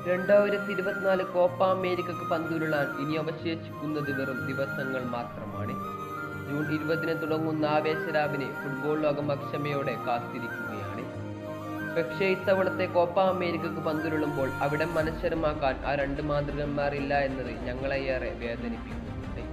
രണ്ടായിരത്തി ഇരുപത്തിനാല് കോപ്പ അമേരിക്കക്ക് പന്തുരുളാൻ ഇനി അവശേഷിക്കുന്നത് വെറും ദിവസങ്ങൾ മാത്രമാണ് ജൂൺ ഇരുപതിന് തുടങ്ങുന്ന ആവേശരാവിനെ ഫുട്ബോൾ ലോകം അക്ഷമയോടെ കാത്തിരിക്കുകയാണ് പക്ഷേ ഇത്തവണത്തെ കോപ്പ അമേരിക്കക്ക് പന്തുരുളുമ്പോൾ അവിടെ മനശ്ശരമാക്കാൻ ആ രണ്ട് മാതൃകന്മാരില്ല എന്നത് ഞങ്ങളെ ഏറെ വേദനിപ്പിക്കുന്നുണ്ട്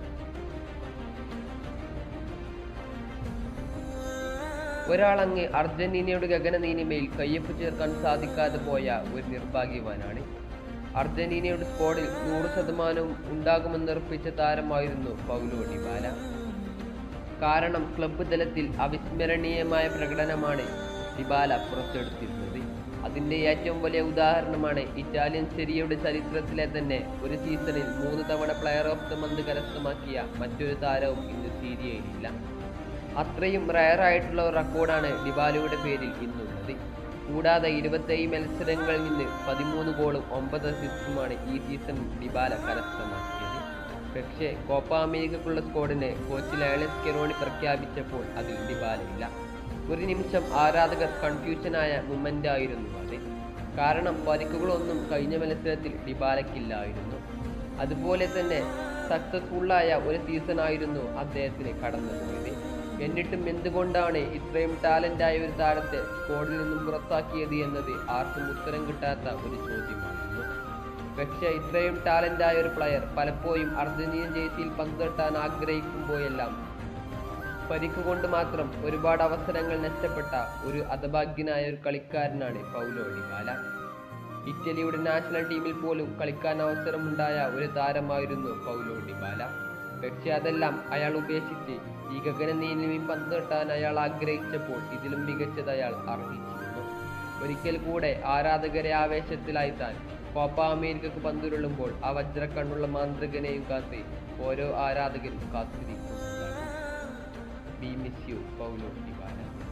ഒരാളങ്ങ് അർജന്റീനയുടെ ഗഗനനീനിമയിൽ കയ്യൊപ്പ് ചേർക്കാൻ സാധിക്കാതെ പോയ ഒരു നിർഭാഗ്യവാനാണ് അർജന്റീനയുടെ സ്ക്വാഡിൽ നൂറ് ശതമാനവും ഉണ്ടാകുമെന്നുറപ്പിച്ച താരമായിരുന്നു പൗലോ ഡിബാല കാരണം ക്ലബ്ബ് തലത്തിൽ അവിസ്മരണീയമായ പ്രകടനമാണ് ഡിബാല പുറത്തെടുത്തിരുന്നത് അതിന്റെ ഏറ്റവും വലിയ ഉദാഹരണമാണ് ഇറ്റാലിയൻ സെരിയയുടെ ചരിത്രത്തിലെ തന്നെ ഒരു സീസണിൽ മൂന്ന് തവണ പ്ലെയർ ഓഫ് ദ മന്ത് കരസ്ഥമാക്കിയ മറ്റൊരു താരവും ഇന്ന് സീരിയയിലില്ല അത്രയും റയർ ആയിട്ടുള്ള ഒരു റെക്കോർഡാണ് ഡിബാലയുടെ പേരിൽ ഇന്നുള്ളത് കൂടാതെ ഇരുപത്തേഴ് മത്സരങ്ങളിൽ നിന്ന് പതിമൂന്ന് ഗോളും ഒമ്പത് അസിസ്റ്റുമാണ് ഈ സീസൺ ഡിബാല കരസ്ഥമാക്കിയത് പക്ഷേ കോപ്പ അമേരിക്കക്കുള്ള സ്ക്വാഡിനെ കോച്ച് ലയണസ് കെറോണി പ്രഖ്യാപിച്ചപ്പോൾ അതിൽ ഡിബാലയില്ല ഒരു നിമിഷം ആരാധകർ കൺഫ്യൂഷനായ മൊമെന്റ് ആയിരുന്നു അത് കാരണം പരിക്കുകളൊന്നും കഴിഞ്ഞ മത്സരത്തിൽ ഡിബാലയ്ക്കില്ലായിരുന്നു അതുപോലെ തന്നെ സക്സസ്ഫുള്ളായ ഒരു സീസൺ ആയിരുന്നു അദ്ദേഹത്തിന് കടന്നുപോയത് എന്നിട്ടും എന്തുകൊണ്ടാണ് ഇത്രയും ടാലന്റ് ആയ ഒരു താരത്തെ സ്ക്വാഡിൽ നിന്നും പുറത്താക്കിയത് എന്നത് ആർക്കും ഉത്തരം കിട്ടാത്ത ഒരു ചോദ്യമായിരുന്നു പക്ഷേ ഇത്രയും ടാലന്റ് ആയ ഒരു പ്ലെയർ പലപ്പോഴും അർജന്റീനൻ ജേഴ്സിയിൽ പന്തുതട്ടാൻ ആഗ്രഹിക്കുമ്പോഴെല്ലാം പരിക്ക് കൊണ്ട് മാത്രം ഒരുപാട് അവസരങ്ങൾ നഷ്ടപ്പെട്ട ഒരു അധഭാഗ്യനായ ഒരു കളിക്കാരനാണ് പൗലോ ഡിബാല ഇറ്റലിയുടെ നാഷണൽ ടീമിൽ പോലും കളിക്കാൻ അവസരമുണ്ടായ ഒരു താരമായിരുന്നു പൗലോ ഡിബാല പക്ഷെ അതെല്ലാം അയാൾ ഉപേക്ഷിച്ച് ഈ ഗഗനനീലിമി പന്ത് തട്ടാൻ അയാൾ ആഗ്രഹിച്ചപ്പോൾ ഇതിലും മികച്ചത് അയാൾ അർഹിച്ചിരുന്നു ഒരിക്കൽ കൂടെ ആരാധകരെ ആവേശത്തിലായിത്താൻ കോപ്പ അമേരിക്കക്ക് പന്തുരുളുമ്പോൾ ആ വജ്രക്കണ്ണുള്ള മാന്ത്രികനെയും കാത്ത് ഓരോ ആരാധകരും കാത്തിരിക്കുന്നുണ്ടാകും we miss you Paulo Dybala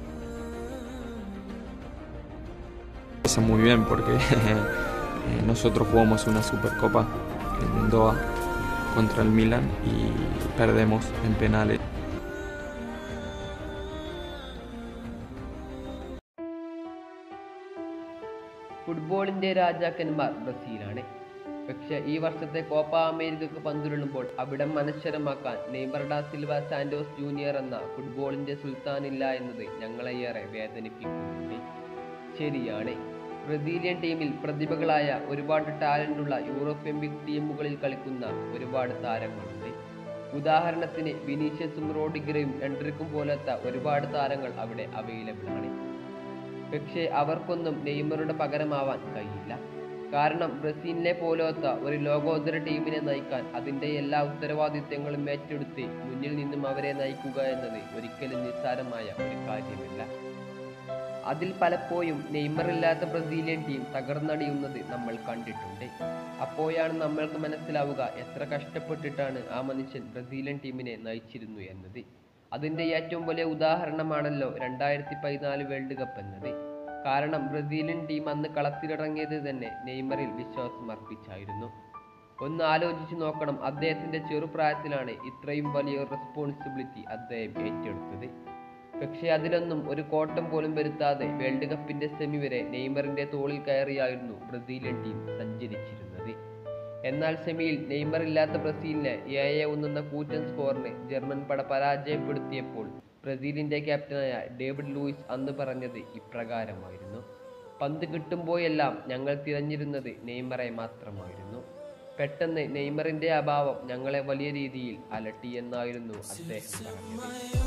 Parece muy bien porque eh, nosotros jugamos una Supercopa en Doha contra el Milan y perdemos en penales. ഫുട്ബോളിന്റെ രാജാക്കന്മാർ ബ്രസീലാണ് പക്ഷെ ഈ വർഷത്തെ കോപ്പ അമേരിക്കക്ക് പന്തുരുളുമ്പോൾ അവിടം മനശ്വരമാക്കാൻ നെയ്മർഡ സിൽവ സാന്റോസ് ജൂനിയർ എന്ന ഫുട്ബോളിന്റെ സുൽത്താനില്ല എന്നത് ഞങ്ങളെ ഏറെ വേദനിപ്പിക്കുന്നുണ്ട് ശരിയാണ് ബ്രസീലിയൻ ടീമിൽ പ്രതിഭകളായ ഒരുപാട് ടാലന്റുള്ള യൂറോപ്യൻ ബിഗ് ടീമുകളിൽ കളിക്കുന്ന ഒരുപാട് താരങ്ങളുണ്ട് ഉദാഹരണത്തിന് വിനീഷ്യസും റോഡിഗറും എൻട്രിക്കും പോലത്തെ ഒരുപാട് താരങ്ങൾ അവിടെ അവൈലബിൾ ആണ് പക്ഷേ അവർക്കൊന്നും നെയ്മറുടെ പകരമാവാൻ കഴിയില്ല കാരണം ബ്രസീലിനെ പോലത്തെ ഒരു ലോകോത്തര ടീമിനെ നയിക്കാൻ അതിൻ്റെ എല്ലാ ഉത്തരവാദിത്തങ്ങളും ഏറ്റെടുത്ത് മുന്നിൽ നിന്നും അവരെ നയിക്കുക എന്നത് ഒരിക്കലും നിസ്സാരമായ ഒരു കാര്യമല്ല അതിൽ പലപ്പോഴും നെയ്മറില്ലാത്ത ബ്രസീലിയൻ ടീം തകർന്നടിയുന്നത് നമ്മൾ കണ്ടിട്ടുണ്ട് അപ്പോഴാണ് നമ്മൾക്ക് മനസ്സിലാവുക എത്ര കഷ്ടപ്പെട്ടിട്ടാണ് ആ മനുഷ്യൻ ബ്രസീലിയൻ ടീമിനെ നയിച്ചിരുന്നു എന്നത് അതിൻ്റെ ഏറ്റവും വലിയ ഉദാഹരണമാണല്ലോ രണ്ടായിരത്തി പതിനാല് വേൾഡ് കപ്പ് എന്നത് കാരണം ബ്രസീലിയൻ ടീം അന്ന് കളത്തിലിറങ്ങിയത് തന്നെ നെയ്മറിൽ വിശ്വാസം അർപ്പിച്ചായിരുന്നു ഒന്ന് ആലോചിച്ച് നോക്കണം അദ്ദേഹത്തിന്റെ ചെറുപ്രായത്തിലാണ് ഇത്രയും വലിയ റെസ്പോൺസിബിലിറ്റി അദ്ദേഹം ഏറ്റെടുത്തത് പക്ഷേ അതിലൊന്നും ഒരു കോട്ടം പോലും വരുത്താതെ വേൾഡ് കപ്പിന്റെ സെമി വരെ നെയ്മറിന്റെ തോളിൽ കയറിയായിരുന്നു ബ്രസീലിയൻ ടീം സഞ്ചരിച്ചിരുന്നത് എന്നാൽ സെമിയിൽ നെയ്മർ ഇല്ലാത്ത ബ്രസീലിനെ ഏഴ് ഒന്നെന്ന കൂറ്റൻ സ്കോറിന് ജർമ്മൻ പട പരാജയപ്പെടുത്തിയപ്പോൾ ബ്രസീലിന്റെ ക്യാപ്റ്റനായ ഡേവിഡ് ലൂയിസ് അന്ന് പറഞ്ഞത് ഇപ്രകാരമായിരുന്നു പന്ത് കിട്ടുമ്പോഴെല്ലാം ഞങ്ങൾ തിരഞ്ഞിരുന്നത് നെയ്മറെ മാത്രമായിരുന്നു പെട്ടെന്ന് നെയ്മറിന്റെ അഭാവം ഞങ്ങളെ വലിയ രീതിയിൽ അലട്ടി എന്നായിരുന്നു അദ്ദേഹം പറഞ്ഞത്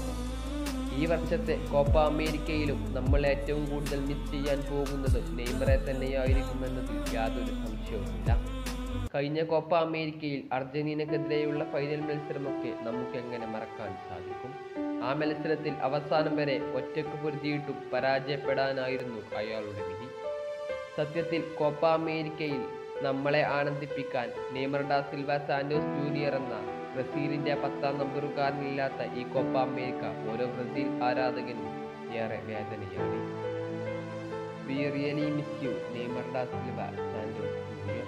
ഈ വർഷത്തെ കോപ്പ അമേരിക്കയിലും നമ്മൾ ഏറ്റവും കൂടുതൽ മിസ് ചെയ്യാൻ പോകുന്നത് നെയ്മറെ തന്നെയായിരിക്കുമെന്നതിൽ യാതൊരു സംശയവുമില്ല കഴിഞ്ഞ കോപ്പ അമേരിക്കയിൽ അർജന്റീനക്കെതിരെയുള്ള ഫൈനൽ മത്സരമൊക്കെ നമുക്ക് എങ്ങനെ മറക്കാൻ സാധിക്കും ആ മത്സരത്തിൽ അവസാനം വരെ ഒറ്റക്ക് പൊരുതിയിട്ടും പരാജയപ്പെടാനായിരുന്നു അയാളുടെ വിധി സത്യത്തിൽ കോപ്പ അമേരിക്കയിൽ നമ്മളെ ആനന്ദിപ്പിക്കാൻ Neymar da Silva Santos junior എന്ന ബ്രസീലിന്റെ പത്താം നമ്പറുകാരനില്ലാത്ത ഈ കോപ്പ അമേരിക്ക ഓരോ ബ്രസീൽ ആരാധകനും ഏറെ വേദനയാണ് we really miss you Neymar da Silva Santos junior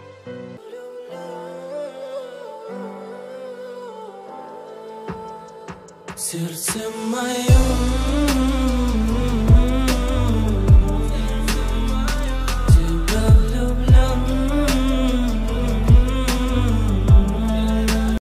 Сердце мое